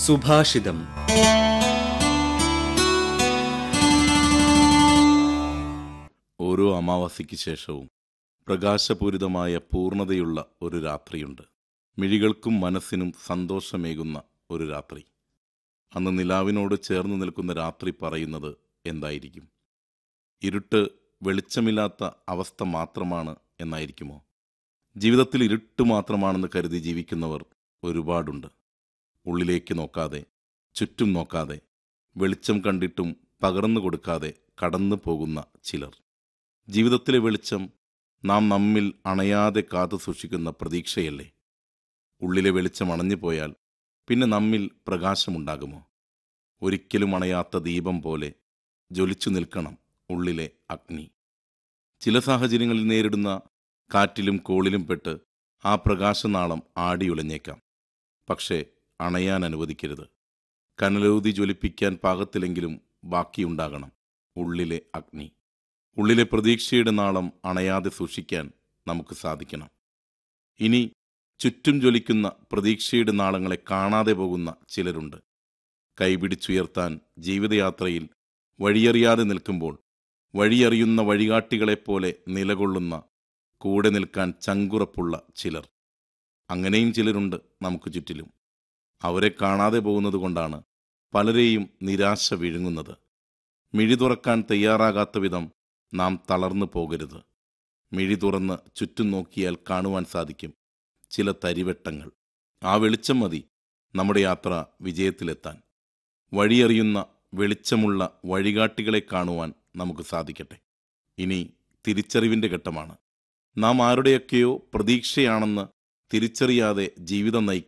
സുഭാഷിതം ഓരോ അമാവാസിക്ക് ശേഷവും പ്രകാശപൂരിതമായ പൂർണ്ണതയുള്ള ഒരു രാത്രിയുണ്ട് മിഴികൾക്കും മനസ്സിനും സന്തോഷമേകുന്ന ഒരു രാത്രി അന്ന് നിലാവിനോട് ചേർന്ന് നിൽക്കുന്ന രാത്രി പറയുന്നത് എന്തായിരിക്കും ഇരുട്ട് വെളിച്ചമില്ലാത്ത അവസ്ഥ മാത്രമാണ് എന്നായിരിക്കുമോ ജീവിതത്തിൽ ഇരുട്ട് മാത്രമാണെന്ന് കരുതി ജീവിക്കുന്നവർ ഒരുപാടുണ്ട് ഉള്ളിലേക്ക് നോക്കാതെ ചുറ്റും നോക്കാതെ വെളിച്ചം കണ്ടിട്ടും പകർന്നു കൊടുക്കാതെ കടന്നു പോകുന്ന ചിലർ ജീവിതത്തിലെ വെളിച്ചം നാം നമ്മിൽ അണയാതെ കാത്തു സൂക്ഷിക്കുന്ന പ്രതീക്ഷയല്ലേ ഉള്ളിലെ വെളിച്ചം അണഞ്ഞു പോയാൽ പിന്നെ നമ്മിൽ പ്രകാശമുണ്ടാകുമോ ഒരിക്കലും അണയാത്ത ദീപം പോലെ ജ്വലിച്ചു നിൽക്കണം ഉള്ളിലെ അഗ്നി ചില സാഹചര്യങ്ങളിൽ നേരിടുന്ന കാറ്റിലും കോളിലും പെട്ട് ആ പ്രകാശനാളം ആടിയുലഞ്ഞേക്കാം പക്ഷേ അണയാൻ അനുവദിക്കരുത് കനലൂതി ജ്വലിപ്പിക്കാൻ പാകത്തിലെങ്കിലും ബാക്കിയുണ്ടാകണം ഉള്ളിലെ അഗ്നി ഉള്ളിലെ പ്രതീക്ഷയുടെ നാളം അണയാതെ സൂക്ഷിക്കാൻ നമുക്ക് സാധിക്കണം ഇനി ചുറ്റും ജ്വലിക്കുന്ന പ്രതീക്ഷയുടെ നാളങ്ങളെ കാണാതെ പോകുന്ന ചിലരുണ്ട് കൈപിടിച്ചുയർത്താൻ ജീവിതയാത്രയിൽ വഴിയറിയാതെ നിൽക്കുമ്പോൾ വഴിയറിയുന്ന വഴികാട്ടികളെപ്പോലെ നിലകൊള്ളുന്ന കൂടെ നിൽക്കാൻ ചങ്കുറപ്പുള്ള ചിലർ അങ്ങനെയും ചിലരുണ്ട് നമുക്ക് ചുറ്റിലും അവരെ കാണാതെ പോകുന്നതുകൊണ്ടാണ് പലരെയും നിരാശ വിഴുങ്ങുന്നത് മിഴി തുറക്കാൻ തയ്യാറാകാത്ത വിധം നാം തളർന്നു പോകരുത് മിഴി തുറന്ന് ചുറ്റും നോക്കിയാൽ കാണുവാൻ സാധിക്കും ചില തരിവെട്ടങ്ങൾ ആ വെളിച്ചം മതി നമ്മുടെ യാത്ര വിജയത്തിലെത്താൻ വഴിയറിയുന്ന വെളിച്ചമുള്ള വഴികാട്ടികളെ കാണുവാൻ നമുക്ക് സാധിക്കട്ടെ ഇനി തിരിച്ചറിവിൻ്റെ ഘട്ടമാണ് നാം ആരുടെയൊക്കെയോ പ്രതീക്ഷയാണെന്ന് തിരിച്ചറിയാതെ ജീവിതം നയിക്കും